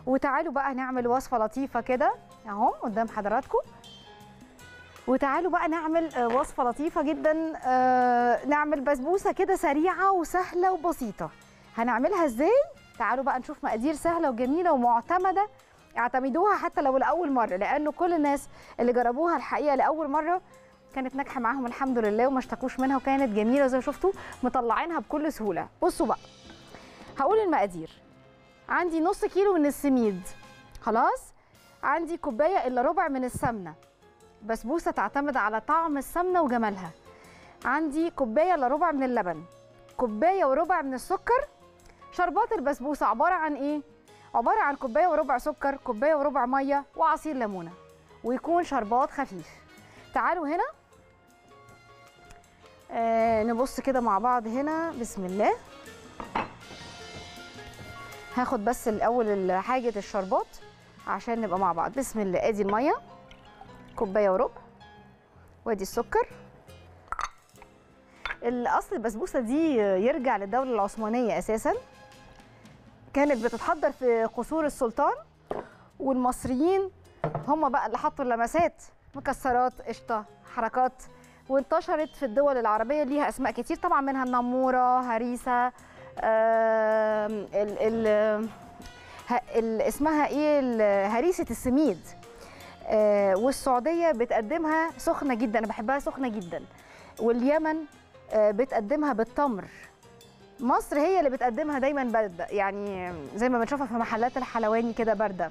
وتعالوا بقى نعمل وصفه لطيفه كده اهو قدام حضراتكم وتعالوا بقى نعمل آه، وصفه لطيفه جدا آه، نعمل بسبوسه كده سريعه وسهله وبسيطه هنعملها ازاي تعالوا بقى نشوف مقادير سهله وجميله ومعتمده اعتمدوها حتى لو لاول مره لانه كل الناس اللي جربوها الحقيقه لاول مره كانت ناجحه معاهم الحمد لله وما اشتكوش منها وكانت جميله زي ما شفتوا مطلعينها بكل سهوله بصوا بقى هقول المقادير عندي نص كيلو من السميد خلاص عندي كوبايه الا ربع من السمنه بسبوسه تعتمد على طعم السمنه وجمالها عندي كوبايه الا ربع من اللبن كوبايه وربع من السكر شربات البسبوسه عباره عن ايه عباره عن كوبايه وربع سكر كوبايه وربع ميه وعصير ليمونه ويكون شربات خفيف تعالوا هنا آه نبص كده مع بعض هنا بسم الله هاخد بس الاول حاجه الشربات عشان نبقى مع بعض بسم الله ادي الميه كوبايه وربع وادي السكر الاصل البسبوسه دي يرجع للدوله العثمانيه اساسا كانت بتتحضر في قصور السلطان والمصريين هم بقى اللي حطوا اللمسات مكسرات قشطه حركات وانتشرت في الدول العربيه ليها اسماء كتير طبعا منها النموره هريسه آم، ال ال ه- ال اسمها ايه ال- هريسه السميد آه، والسعوديه بتقدمها سخنه جدا انا بحبها سخنه جدا واليمن آه، بتقدمها بالتمر مصر هي اللي بتقدمها دايما بارده يعني زي ما بنشوفها في محلات الحلواني كده بارده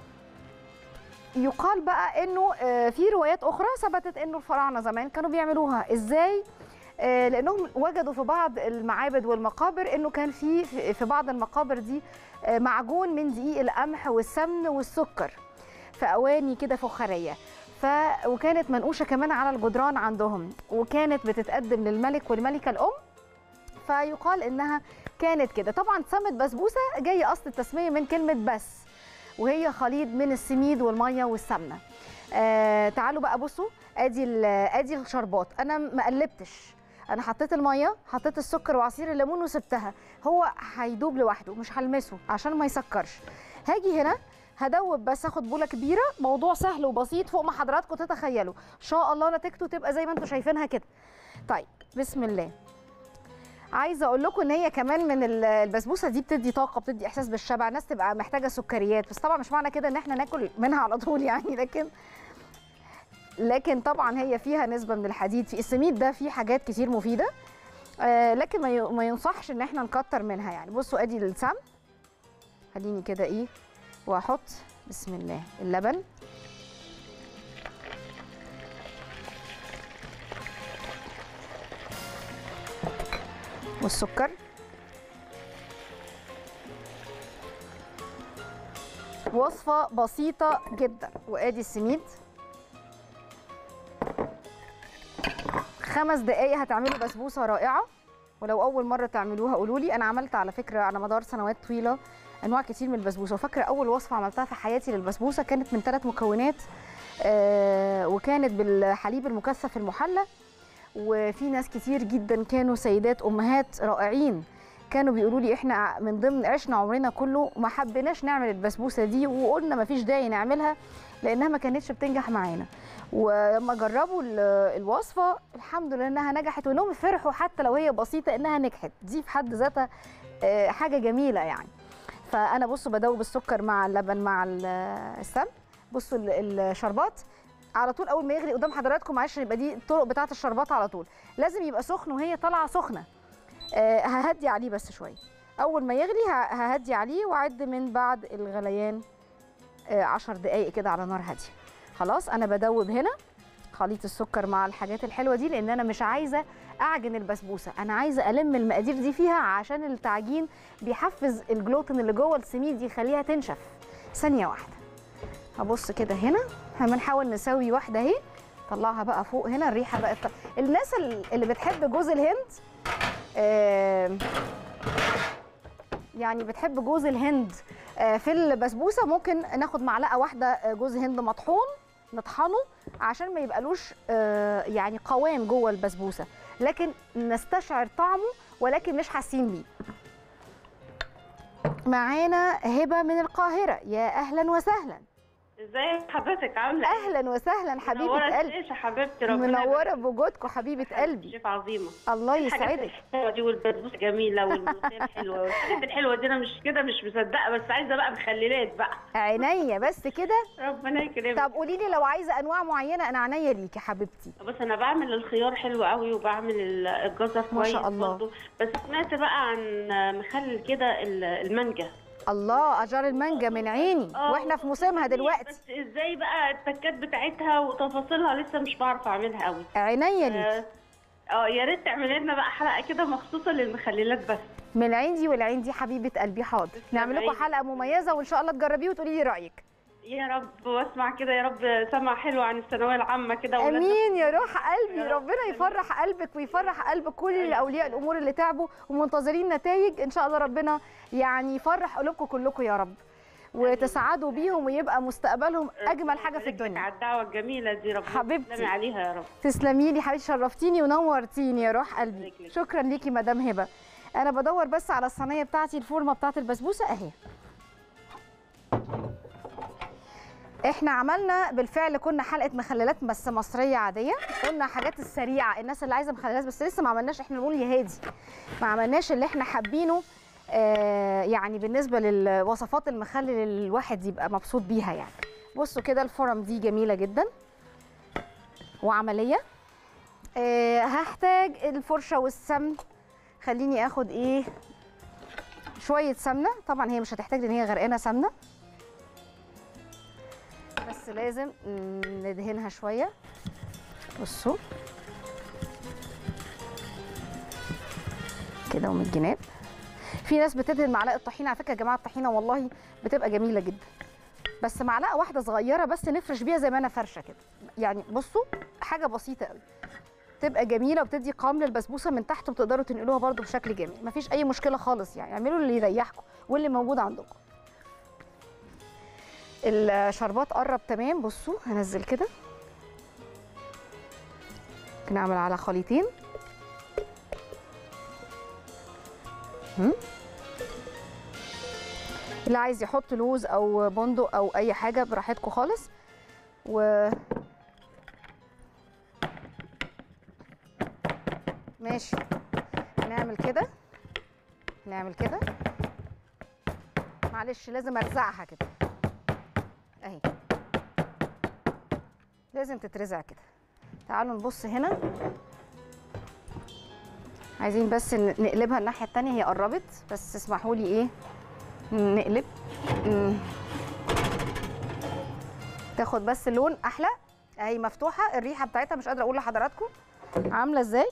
يقال بقى انه آه، في روايات اخرى ثبتت انه الفراعنه زمان كانوا بيعملوها ازاي آه، لانهم وجدوا في بعض المعابد والمقابر انه كان في في- في بعض المقابر دي آه، معجون من دقيق القمح والسمن والسكر في اواني كده فخاريه ف وكانت منقوشه كمان على الجدران عندهم وكانت بتتقدم للملك والملكه الام فيقال انها كانت كده طبعا سمت بسبوسه جاي اصل التسميه من كلمه بس وهي خليط من السميد والميه والسمنه آه تعالوا بقى بصوا ادي ال- ادي الشربات انا ما قلبتش انا حطيت الميه حطيت السكر وعصير الليمون وسبتها هو هيدوب لوحده مش هلمسه عشان ما يسكرش هاجي هنا هدوب بس اخد بوله كبيره موضوع سهل وبسيط فوق ما حضراتكم تتخيلوا ان شاء الله نتيجته تبقى زي ما انتم شايفينها كده طيب بسم الله عايزه اقول لكم ان هي كمان من ال- البسبوسه دي بتدي طاقه بتدي احساس بالشبع الناس تبقى محتاجه سكريات بس طبعا مش معنى كده ان احنا ناكل منها على طول يعني لكن لكن طبعا هي فيها نسبه من الحديد في السميد ده فيه حاجات كتير مفيده آه لكن ما ي- ما ينصحش ان احنا نكتر منها يعني بصوا ادي السمن خليني كده ايه واحط بسم الله اللبن والسكر وصفة بسيطة جدا وادي السميد خمس دقايق هتعملوا بسبوسة رائعة ولو أول مرة تعملوها قولوا لي أنا عملت على فكرة على مدار سنوات طويلة أنواع كتير من البسبوسة وفاكرة أول وصفة عملتها في حياتي للبسبوسة كانت من ثلاث مكونات آه وكانت بالحليب المكثف المحلى وفي ناس كتير جدا كانوا سيدات امهات رائعين كانوا بيقولوا لي احنا من ضمن عشنا عمرنا كله ما حبيناش نعمل البسبوسه دي وقلنا ما فيش داعي نعملها لانها ما كانتش بتنجح معانا ولما جربوا ال- الوصفه الحمد لله انها نجحت وانهم فرحوا حتى لو هي بسيطه انها نجحت دي في حد ذاتها آه، حاجه جميله يعني فانا بصوا بدوب السكر مع اللبن مع ال- السمن بصوا ال- الشربات على طول اول ما يغلي قدام حضراتكم معلش يبقى دي الطرق بتاعه الشربات على طول لازم يبقى سخن وهي طالعه سخنه آه، ههدي عليه بس شويه اول ما يغلي ه- ههدي عليه واعد من بعد الغليان آه، عشر دقايق كده على نار هاديه خلاص انا بدوب هنا خليط السكر مع الحاجات الحلوه دي لان انا مش عايزه اعجن البسبوسه انا عايزه الم المقادير دي فيها عشان التعجين بيحفز الجلوتين اللي جوه السميد يخليها تنشف ثانيه واحده هبص كده هنا هنحاول نسوي واحده اهي طلعها بقى فوق هنا الريحه بقت الناس اللي بتحب جوز الهند آم، يعني بتحب جوز الهند آه، في البسبوسه ممكن ناخد معلقه واحده آه، جوز هند مطحون نطحنه عشان ما يبقالوش آه، يعني قوام جوه البسبوسه لكن نستشعر طعمه ولكن مش حاسين بيه معانا هبه من القاهره يا اهلا وسهلا ازيك حضرتك عامله ايه؟ اهلا وسهلا حبيبه منورة قلبي الشاشة حبيبتي ربنا منوره يبارك بوجودكم حبيبه فيك. قلبي شيف عظيمه الله الحاجات يسعدك الحلوه دي والبسبوسه جميله والملوخيه الحلوه والحاجات الحلوه دي انا مش كده مش مصدقه بس عايزه بقى مخللات بقى عينيا بس كده ربنا يكرمك طب قولي لي لو عايزه انواع معينه انا عينيا ليكي حبيبتي بس انا بعمل الخيار حلو قوي وبعمل ال- الجزر ما كويس شاء الله. برضه. بس سمعت بقى عن مخلل كده ال- المانجا الله اشجار المانجا من عيني آه، واحنا في موسمها دلوقتي بس ازاي بقى التكات بتاعتها وتفاصيلها لسه مش بعرف اعملها قوي عينيا ليكي اه آه، يا ريت تعملي لنا بقى حلقه كده مخصوصه للمخللات بس من العين دي والعين دي حبيبه قلبي حاضر نعمل لكم عيني. حلقه مميزه وان شاء الله تجربيه وتقولي لي رايك يا رب واسمع كده يا رب سمع حلو عن الثانويه العامه كده وولادنا. امين يا روح قلبي يا رب. ربنا يفرح قلبك ويفرح قلب كل اولياء الامور اللي تعبوا ومنتظرين نتائج ان شاء الله ربنا يعني يفرح قلوبكم كلكم يا رب وتسعدوا بيهم ويبقى مستقبلهم اجمل حاجه في بارك لك الدنيا على الدعوه الجميله دي ربنا حبيبتي. تسلمي عليها يا رب تسلمي لي حبيبتي شرفتيني ونورتيني يا روح قلبي بارك لك. شكرا ليكي مدام هبه انا بدور بس على الصينيه بتاعتي الفورمه بتاعت البسبوسه اهي احنا عملنا بالفعل كنا حلقه مخللات بس مصريه عاديه قلنا حاجات السريعه الناس اللي عايزه مخللات بس لسه ما عملناش احنا نقول يا هادي ما عملناش اللي احنا حابينه آه يعني بالنسبه للوصفات المخلل اللي الواحد يبقى مبسوط بيها يعني بصوا كده الفرم دي جميله جدا وعمليه آه هحتاج الفرشه والسمن خليني اخد ايه شويه سمنه طبعا هي مش هتحتاج لان هي غرقانه سمنه بس لازم ندهنها شويه بصوا كده ومن الجناب في ناس بتدهن معلقه طحينه على فكره يا جماعه الطحينه والله بتبقى جميله جدا بس معلقه واحده صغيره بس نفرش بيها زي ما انا فرشه كده يعني بصوا حاجه بسيطه قوي تبقى جميله وبتدي قوام للبسبوسه من تحت وتقدروا تنقلوها برده بشكل جميل مفيش اي مشكله خالص يعني اعملوا اللي يريحكم واللي موجود عندكم الشربات قرب تمام بصوا هنزل كده نعمل على خليطين هم؟ اللي عايز يحط لوز او بندق او اي حاجه براحتكم خالص و ماشي نعمل كده نعمل كده معلش لازم ارزعها كده اهي لازم تترزع كده تعالوا نبص هنا عايزين بس ن- نقلبها الناحيه التانية هي قربت بس اسمحوا لي ايه نقلب مم. تاخد بس لون احلى اهي مفتوحه الريحه بتاعتها مش قادره اقول لحضراتكم عامله ازاي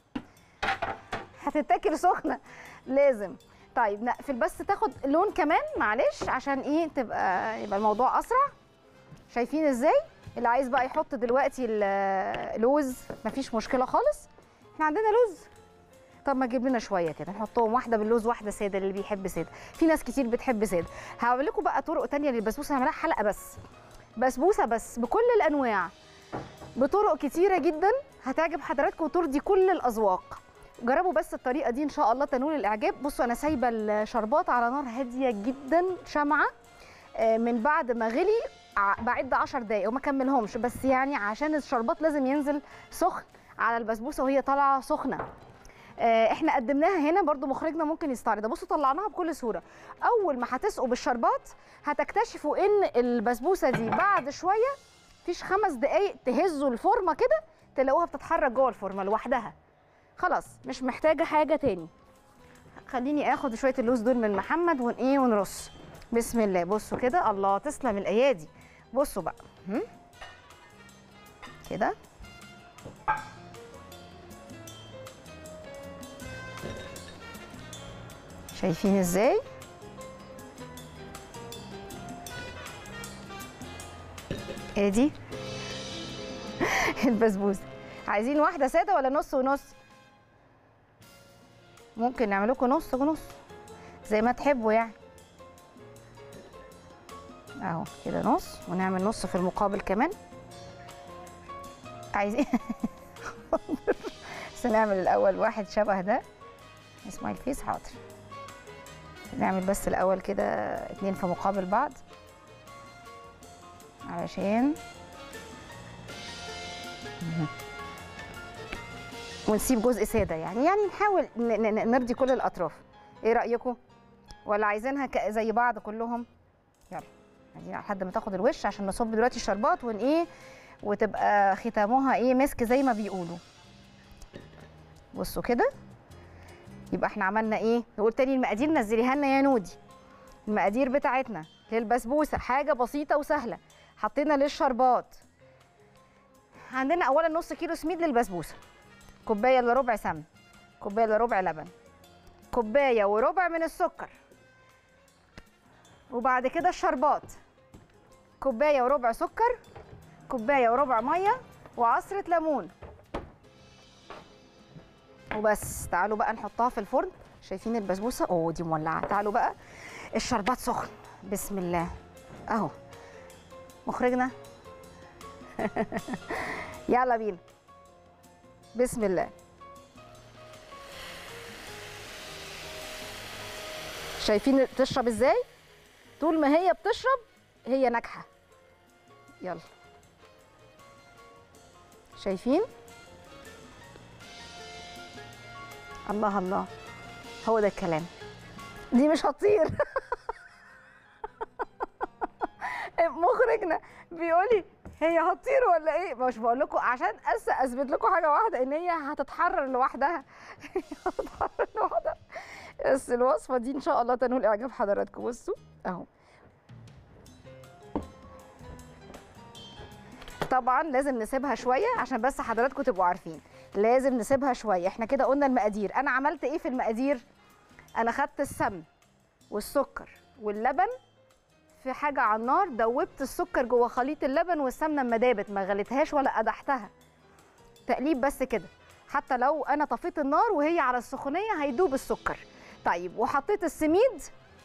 هتتاكل سخنه لازم طيب نقفل بس تاخد لون كمان معلش عشان ايه تبقى يبقى الموضوع اسرع شايفين ازاي اللي عايز بقى يحط دلوقتي اللوز مفيش مشكله خالص احنا عندنا لوز طب ما تجيب لنا شويه كده نحطهم واحده باللوز واحده ساده اللي بيحب ساده في ناس كتير بتحب ساده هقول لكم بقى طرق تانية للبسبوسه هنعملها حلقه بس بسبوسه بس بكل الانواع بطرق كتيره جدا هتعجب حضراتكم وترضي كل الاذواق جربوا بس الطريقه دي ان شاء الله تنول الاعجاب بصوا انا سايبه الشربات على نار هاديه جدا شمعه آه، من بعد ما غلي ع- بعد 10 دقايق وما كملهمش بس يعني عشان الشربات لازم ينزل سخن على البسبوسه وهي طالعه سخنه آه، احنا قدمناها هنا برضو مخرجنا ممكن يستعرضها بصوا طلعناها بكل سهوله اول ما هتسقوا بالشربات هتكتشفوا ان البسبوسه دي بعد شويه فيش خمس دقايق تهزوا الفورمه كده تلاقوها بتتحرك جوه الفورمه لوحدها خلاص مش محتاجه حاجه تاني خليني اخد شويه اللوز دول من محمد ون ايه ونرص بسم الله بصوا كده الله تسلم الايادي بصوا بقى هم؟ كده شايفين ازاي ادي البسبوسه عايزين واحده ساده ولا نص ونص ممكن نعمل لكم نص ونص زي ما تحبوا يعني اهو كده نص ونعمل نص في المقابل كمان عايزين بس نعمل الاول واحد شبه ده اسماعيل فيس حاضر نعمل بس الاول كده اتنين في مقابل بعض علشان مهم. ونسيب جزء ساده يعني يعني نحاول ن- ن- نرضي كل الاطراف ايه رايكم ولا عايزينها ك- زي بعض كلهم يلا عايزين لحد ما تاخد الوش عشان نصب دلوقتي الشربات ون ايه وتبقى ختامها ايه مسك زي ما بيقولوا بصوا كده يبقى احنا عملنا ايه نقول تاني المقادير نزليها لنا يا نودي المقادير بتاعتنا للبسبوسه حاجه بسيطه وسهله حطينا للشربات عندنا اولا نص كيلو سميد للبسبوسه كوبايه الا ربع سمن كوبايه الا ربع لبن كوبايه وربع من السكر وبعد كده الشربات كوبايه وربع سكر كوبايه وربع ميه وعصره ليمون وبس تعالوا بقى نحطها في الفرن شايفين البسبوسه اوه دي مولعه تعالوا بقى الشربات سخن بسم الله اهو مخرجنا يلا بينا بسم الله شايفين تشرب ازاي طول ما هي بتشرب هي ناجحه يلا شايفين الله الله هو ده الكلام دي مش هتطير مخرجنا بيقول لي هي هتطير ولا ايه مش بقول لكم عشان أس اثبت لكم حاجه واحده ان هي هتتحرر لوحدها هي هتتحرر لوحدها بس الوصفه دي ان شاء الله تنول اعجاب حضراتكم بصوا اهو طبعا لازم نسيبها شويه عشان بس حضراتكم تبقوا عارفين لازم نسيبها شويه احنا كده قلنا المقادير انا عملت ايه في المقادير انا خدت السمن والسكر واللبن في حاجه على النار دوبت السكر جوه خليط اللبن والسمنه اما دابت ما غليتهاش ولا قدحتها تقليب بس كده حتى لو انا طفيت النار وهي على السخونيه هيدوب السكر طيب وحطيت السميد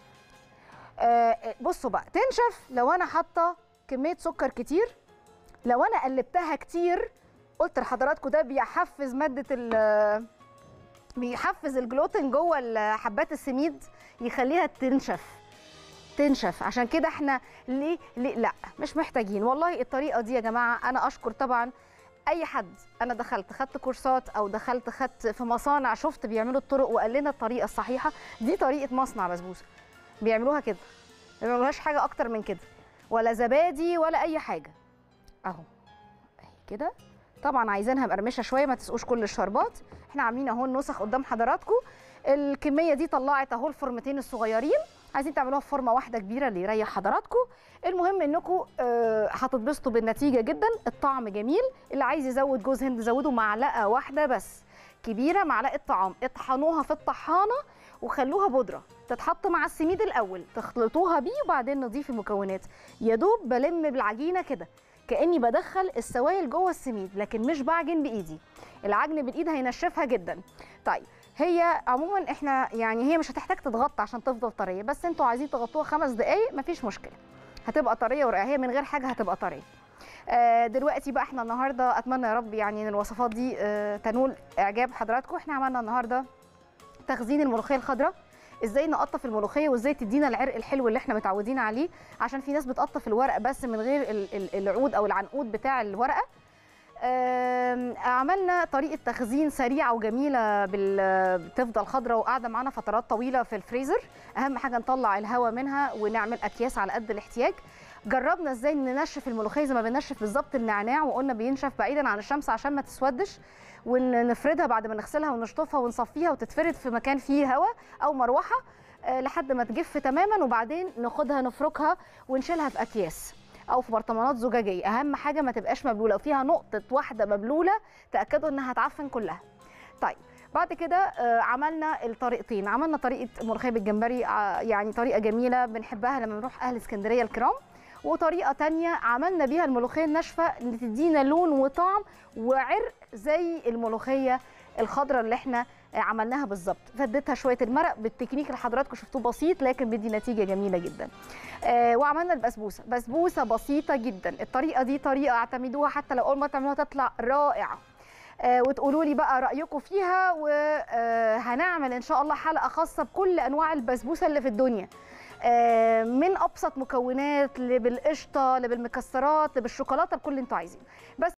آه بصوا بقى تنشف لو انا حاطه كميه سكر كتير لو انا قلبتها كتير قلت لحضراتكم ده بيحفز ماده ال بيحفز الجلوتين جوه ال- حبات السميد يخليها تنشف تنشف عشان كده احنا ليه, ليه لا مش محتاجين والله الطريقه دي يا جماعه انا اشكر طبعا اي حد انا دخلت خدت كورسات او دخلت خدت في مصانع شفت بيعملوا الطرق وقال لنا الطريقه الصحيحه دي طريقه مصنع بسبوسه بيعملوها كده ما بيعملوهاش حاجه اكتر من كده ولا زبادي ولا اي حاجه اهو اهي كده طبعا عايزينها مقرمشه شويه ما تسقوش كل الشربات احنا عاملين اهو النسخ قدام حضراتكم الكميه دي طلعت اهو الفورمتين الصغيرين عايزين تعملوها في فورمه واحده كبيره اللي يريح حضراتكم المهم انكم آه، هتتبسطوا بالنتيجه جدا الطعم جميل اللي عايز يزود جوز هند زودوا معلقه واحده بس كبيره معلقه طعام اطحنوها في الطحانه وخلوها بودره تتحط مع السميد الاول تخلطوها بيه وبعدين نضيف المكونات يا دوب بلم بالعجينه كده كاني بدخل السوائل جوه السميد لكن مش بعجن بايدي العجن بالايد هينشفها جدا طيب هي عموما احنا يعني هي مش هتحتاج تتغطى عشان تفضل طريه بس انتوا عايزين تغطوها خمس دقايق مفيش مشكله هتبقى طريه ورقه هي من غير حاجه هتبقى طريه آه، دلوقتي بقى احنا النهارده اتمنى يا رب يعني ان الوصفات دي آه، تنول اعجاب حضراتكم احنا عملنا النهارده تخزين الملوخيه الخضراء ازاي نقطف الملوخيه وازاي تدينا العرق الحلو اللي احنا متعودين عليه عشان في ناس بتقطف الورق بس من غير ال- ال- العود او العنقود بتاع الورقه آم، عملنا طريقه تخزين سريعه وجميله بال- بتفضل خضراء وقاعده معانا فترات طويله في الفريزر اهم حاجه نطلع الهواء منها ونعمل اكياس على قد الاحتياج جربنا ازاي ننشف الملوخيه زي ما بننشف بالظبط النعناع وقلنا بينشف بعيدا عن الشمس عشان ما تسودش ونفردها بعد ما نغسلها ونشطفها ونصفيها وتتفرد في مكان فيه هواء او مروحه آه، لحد ما تجف تماما وبعدين ناخدها نفركها ونشيلها في اكياس او في برطمانات زجاجيه اهم حاجه ما تبقاش مبلوله وفيها نقطه واحده مبلوله تاكدوا انها هتعفن كلها طيب بعد كده آه، عملنا الطريقتين عملنا طريقه ملوخيه بالجمبري آه، يعني طريقه جميله بنحبها لما نروح اهل اسكندريه الكرام وطريقه تانية عملنا بيها الملوخيه الناشفه اللي تدينا لون وطعم وعرق زي الملوخيه الخضراء اللي احنا عملناها بالظبط فديتها شويه المرق بالتكنيك اللي حضراتكم شفتوه بسيط لكن بيدي نتيجه جميله جدا آه وعملنا البسبوسه بسبوسه بسيطه جدا الطريقه دي طريقه اعتمدوها حتى لو اول ما تعملوها تطلع رائعه آه، وتقولوا لي بقى رايكم فيها وهنعمل ان شاء الله حلقه خاصه بكل انواع البسبوسه اللي في الدنيا آه، من ابسط مكونات اللي بالقشطه اللي بالمكسرات اللي بالشوكولاته بكل اللي انتوا عايزينه بس